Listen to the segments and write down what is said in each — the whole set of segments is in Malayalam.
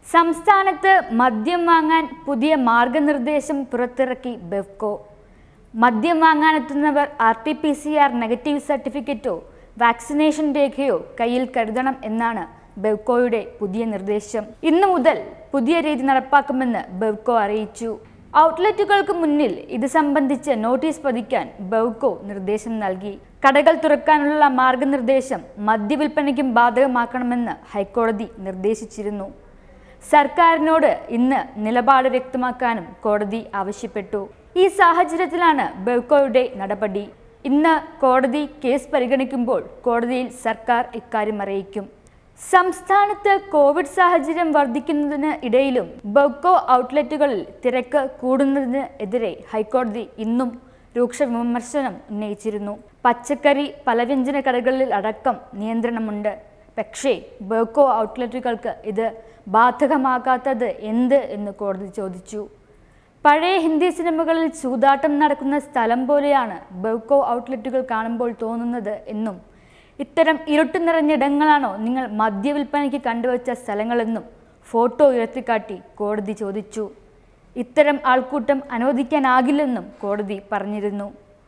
സംസ്ഥാനത്ത് മദ്യം വാങ്ങാൻ പുതിയ മാർഗനിർദ്ദേശം പുറത്തിറക്കി ബെവ്കോ മദ്യം വാങ്ങാനെത്തുന്നവർ R T P C R negative സർട്ടിഫിക്കറ്റോ വാക്സിനേഷൻ രേഖയോ കയ്യിൽ കരുതണം എന്നാണ് ബെവ്കോയുടെ പുതിയ നിർദ്ദേശം ഇന്നു മുതൽ പുതിയ രീതി നടപ്പാക്കുമെന്ന് ബെവ്കോ അറിയിച്ചു ഔട്ട്ലെറ്റുകൾക്ക് മുന്നിൽ ഇത് സംബന്ധിച്ച് നോട്ടീസ് പതിക്കാൻ ബെവ്കോ നിർദ്ദേശം നൽകി കടകൾ തുറക്കാനുള്ള മാർഗനിർദ്ദേശം മദ്യവിൽപ്പനയ്ക്കും ബാധകമാക്കണമെന്ന് ഹൈക്കോടതി നിർദ്ദേശിച്ചിരുന്നു സർക്കാരിനോട് ഇന്ന് നിലപാട് വ്യക്തമാക്കാനും കോടതി ആവശ്യപ്പെട്ടു ഈ സാഹചര്യത്തിലാണ് ബെവ്കോയുടെ നടപടി ഇന്ന് കോടതി കേസ് പരിഗണിക്കുമ്പോൾ കോടതിയിൽ സർക്കാർ ഇക്കാര്യം അറിയിക്കും സംസ്ഥാനത്ത് കോവിഡ് സാഹചര്യം വർദ്ധിക്കുന്നതിന് ഇടയിലും ബെവ്കോ ഔട്ട്ലെറ്റുകളിൽ തിരക്ക് കൂടുന്നതിന് എതിരെ ഹൈക്കോടതി ഇന്നും രൂക്ഷ വിമർശനം ഉന്നയിച്ചിരുന്നു പച്ചക്കറി പലവ്യഞ്ജന കടകളിൽ അടക്കം നിയന്ത്രണമുണ്ട് പക്ഷേ ബെവ്കോ ഔട്ട്ലെറ്റുകൾക്ക് ഇത് ബാധകമാകാത്തത് എന്ത് എന്ന് കോടതി ചോദിച്ചു പഴയ ഹിന്ദി സിനിമകളിൽ ചൂതാട്ടം നടക്കുന്ന സ്ഥലം പോലെയാണ് ബെവ്കോ ഔട്ട്ലെറ്റുകൾ കാണുമ്പോൾ തോന്നുന്നത് എന്നും ഇത്തരം ഇരുട്ട് നിറഞ്ഞിടങ്ങളാണോ നിങ്ങൾ മദ്യവിൽപ്പനയ്ക്ക് കണ്ടുവച്ച സ്ഥലങ്ങളെന്നും ഫോട്ടോ ഉയർത്തിക്കാട്ടി കോടതി ചോദിച്ചു ഇത്തരം ആൾക്കൂട്ടം അനുവദിക്കാനാകില്ലെന്നും കോടതി പറഞ്ഞിരുന്നു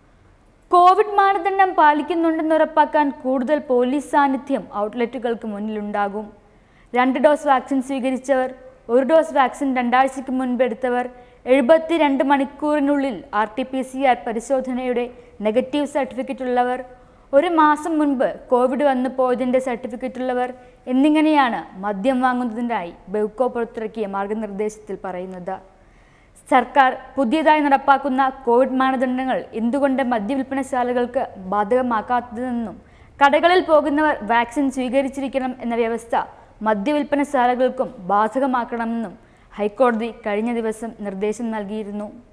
കോവിഡ് മാനദണ്ഡം പാലിക്കുന്നുണ്ടെന്ന് ഉറപ്പാക്കാൻ കൂടുതൽ പോലീസ് സാന്നിധ്യം ഔട്ട്ലെറ്റുകൾക്ക് മുന്നിലുണ്ടാകും രണ്ട് ഡോസ് വാക്സിൻ സ്വീകരിച്ചവർ ഒരു ഡോസ് വാക്സിൻ രണ്ടാഴ്ചയ്ക്ക് മുൻപ് എടുത്തവർ എഴുപത്തിരണ്ട് മണിക്കൂറിനുള്ളിൽ R T P C R പരിശോധനയുടെ നെഗറ്റീവ് സർട്ടിഫിക്കറ്റ് ഉള്ളവർ ഒരു മാസം മുൻപ് കോവിഡ് വന്നു പോയതിൻ്റെ സർട്ടിഫിക്കറ്റ് ഉള്ളവർ എന്നിങ്ങനെയാണ് മദ്യം വാങ്ങുന്നതിനായി ബെവ്കോ പുറത്തിറക്കിയ മാർഗനിർദ്ദേശത്തിൽ പറയുന്നത് സർക്കാർ പുതിയതായി നടപ്പാക്കുന്ന കോവിഡ് മാനദണ്ഡങ്ങൾ എന്തുകൊണ്ട് മദ്യവിൽപ്പനശാലകൾക്ക് ബാധകമാക്കാത്തതെന്നും കടകളിൽ പോകുന്നവർ വാക്സിൻ സ്വീകരിച്ചിരിക്കണം എന്ന വ്യവസ്ഥ മദ്യവിൽപ്പനശാലകൾക്കും ബാധകമാക്കണമെന്നും ഹൈക്കോടതി കഴിഞ്ഞ ദിവസം നിർദ്ദേശം നൽകിയിരുന്നു